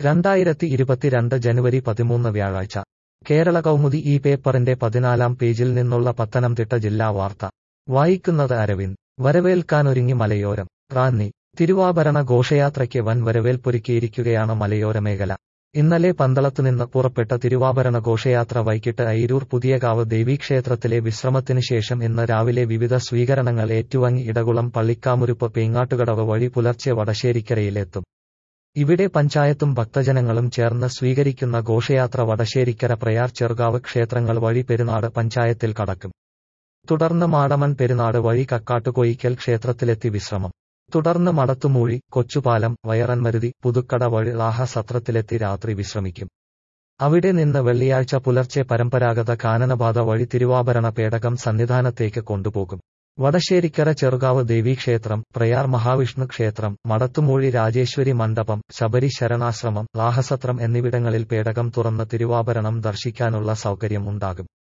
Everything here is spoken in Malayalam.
രണ്ടായിരത്തി ഇരുപത്തിരണ്ട് ജനുവരി പതിമൂന്ന് വ്യാഴാഴ്ച കേരള കൗമുദി ഈ പേപ്പറിന്റെ പതിനാലാം പേജിൽ നിന്നുള്ള പത്തനംതിട്ട ജില്ലാ വാർത്ത വായിക്കുന്നത് അരവിന്ദ് വരവേൽക്കാനൊരുങ്ങി മലയോരം റാന്നി തിരുവാഭരണ ഘോഷയാത്രയ്ക്ക് വൻ വരവേൽപ്പൊരുക്കിയിരിക്കുകയാണ് മലയോര മേഖല ഇന്നലെ പന്തളത്തുനിന്ന് പുറപ്പെട്ട തിരുവാഭരണ ഘോഷയാത്ര വൈകിട്ട് ഐരൂർ പുതിയകാവ് ദേവീക്ഷേത്രത്തിലെ വിശ്രമത്തിന് ശേഷം ഇന്ന് രാവിലെ വിവിധ സ്വീകരണങ്ങൾ ഏറ്റുവാങ്ങി ഇടകുളം പള്ളിക്കാമുരുപ്പ് പേങ്ങാട്ടുകടവ് വഴി പുലർച്ചെ വടശ്ശേരിക്കരയിലെത്തും ഇവിടെ പഞ്ചായത്തും ഭക്തജനങ്ങളും ചേർന്ന് സ്വീകരിക്കുന്ന ഘോഷയാത്ര വടശ്ശേരിക്കര പ്രയാർ ചെറുകാവ് ക്ഷേത്രങ്ങൾ വഴി പെരുന്നാട് പഞ്ചായത്തിൽ കടക്കും തുടർന്ന് മാടമൺ പെരുന്നാട് വഴി കക്കാട്ടുകൊയ്ക്കൽ ക്ഷേത്രത്തിലെത്തി വിശ്രമം തുടർന്ന് മടത്തുമൂഴി കൊച്ചുപാലം വയറൻമരുതി പുതുക്കട വഴി ലാഹ സത്രത്തിലെത്തി രാത്രി വിശ്രമിക്കും അവിടെ നിന്ന് വെള്ളിയാഴ്ച പുലർച്ചെ പരമ്പരാഗത കാനനപാത വഴി തിരുവാഭരണ പേടകം സന്നിധാനത്തേക്ക് കൊണ്ടുപോകും വടശ്ശേരിക്കര ചെറുകാവ് ദേവീക്ഷേത്രം പ്രയാർ മഹാവിഷ്ണു ക്ഷേത്രം മടത്തുമൂഴി രാജേശ്വരി മണ്ഡപം ശബരി ശരണാശ്രമം ലാഹസത്രം എന്നിവിടങ്ങളിൽ പേടകം തുറന്ന് തിരുവാഭരണം ദർശിക്കാനുള്ള സൗകര്യം ഉണ്ടാകും